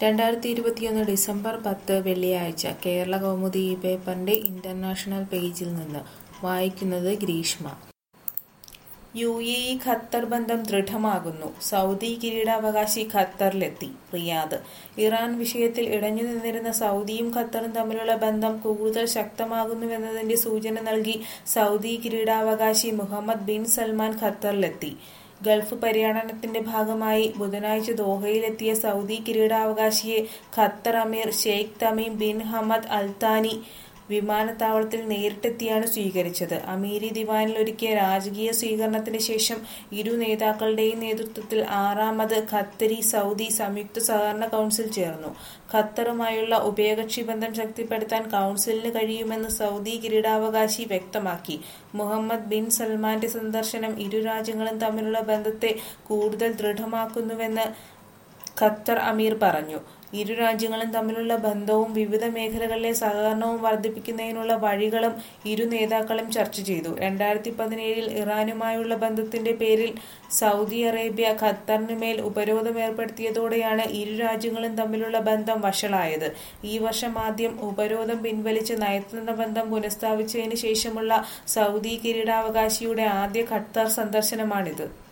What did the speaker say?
രണ്ടായിരത്തി ഇരുപത്തിയൊന്ന് ഡിസംബർ പത്ത് വെള്ളിയാഴ്ച കേരള കൗമുദി ഈ പേപ്പറിന്റെ ഇന്റർനാഷണൽ പേജിൽ നിന്ന് വായിക്കുന്നത് Greeshma U A E Qatar ബന്ധം ദൃഢമാകുന്നു സൗദി കിരീടാവകാശി ഖത്തറിലെത്തി റിയാദ് ഇറാൻ വിഷയത്തിൽ ഇടഞ്ഞു നിന്നിരുന്ന സൗദിയും ഖത്തറും തമ്മിലുള്ള ബന്ധം കൂടുതൽ ശക്തമാകുന്നുവെന്നതിന്റെ സൂചന നൽകി സൗദി കിരീടാവകാശി മുഹമ്മദ് ബിൻ സൽമാൻ ഖത്തറിലെത്തി ഗൾഫ് പര്യടനത്തിന്റെ ഭാഗമായി ബുധനാഴ്ച ദോഹയിലെത്തിയ സൗദി കിരീടാവകാശിയെ ഖത്തർ അമീർ Sheikh Tamim bin Hamad Al Thani വിമാനത്താവളത്തിൽ നേരിട്ടെത്തിയാണ് സ്വീകരിച്ചത് അമീരി ദിവാനിൽ ഒരുക്കിയ രാജകീയ സ്വീകരണത്തിന് ശേഷം ഇരു നേതാക്കളുടെയും നേതൃത്വത്തിൽ ആറാമത് ഖത്തരി സൗദി സംയുക്ത സഹകരണ കൗൺസിൽ ചേർന്നു ഖത്തറുമായുള്ള ഉഭയകക്ഷി ബന്ധം ശക്തിപ്പെടുത്താൻ കൗൺസിലിന് കഴിയുമെന്ന് സൗദി കിരീടാവകാശി വ്യക്തമാക്കി മുഹമ്മദ് ബിൻ സൽമാന്റെ സന്ദർശനം ഇരു രാജ്യങ്ങളും തമ്മിലുള്ള ബന്ധത്തെ കൂടുതൽ ദൃഢമാക്കുന്നുവെന്ന് ഖത്തർ അമീർ പറഞ്ഞു ഇരു രാജ്യങ്ങളും തമ്മിലുള്ള ബന്ധവും വിവിധ മേഖലകളിലെ സഹകരണവും വർദ്ധിപ്പിക്കുന്നതിനുള്ള വഴികളും ഇരു നേതാക്കളും ചർച്ച ചെയ്തു രണ്ടായിരത്തി പതിനേഴിൽ ഇറാനുമായുള്ള ബന്ധത്തിന്റെ പേരിൽ സൗദി അറേബ്യ ഖത്തറിന് മേൽ ഉപരോധം ഏർപ്പെടുത്തിയതോടെയാണ് ഇരു രാജ്യങ്ങളും തമ്മിലുള്ള ബന്ധം വഷളായത് ഈ വർഷം ആദ്യം ഉപരോധം പിൻവലിച്ച് നയതന്ത്ര ബന്ധം പുനഃസ്ഥാപിച്ചതിന് ശേഷമുള്ള സൗദി കിരീടാവകാശിയുടെ ആദ്യ ഖത്തർ സന്ദർശനമാണിത്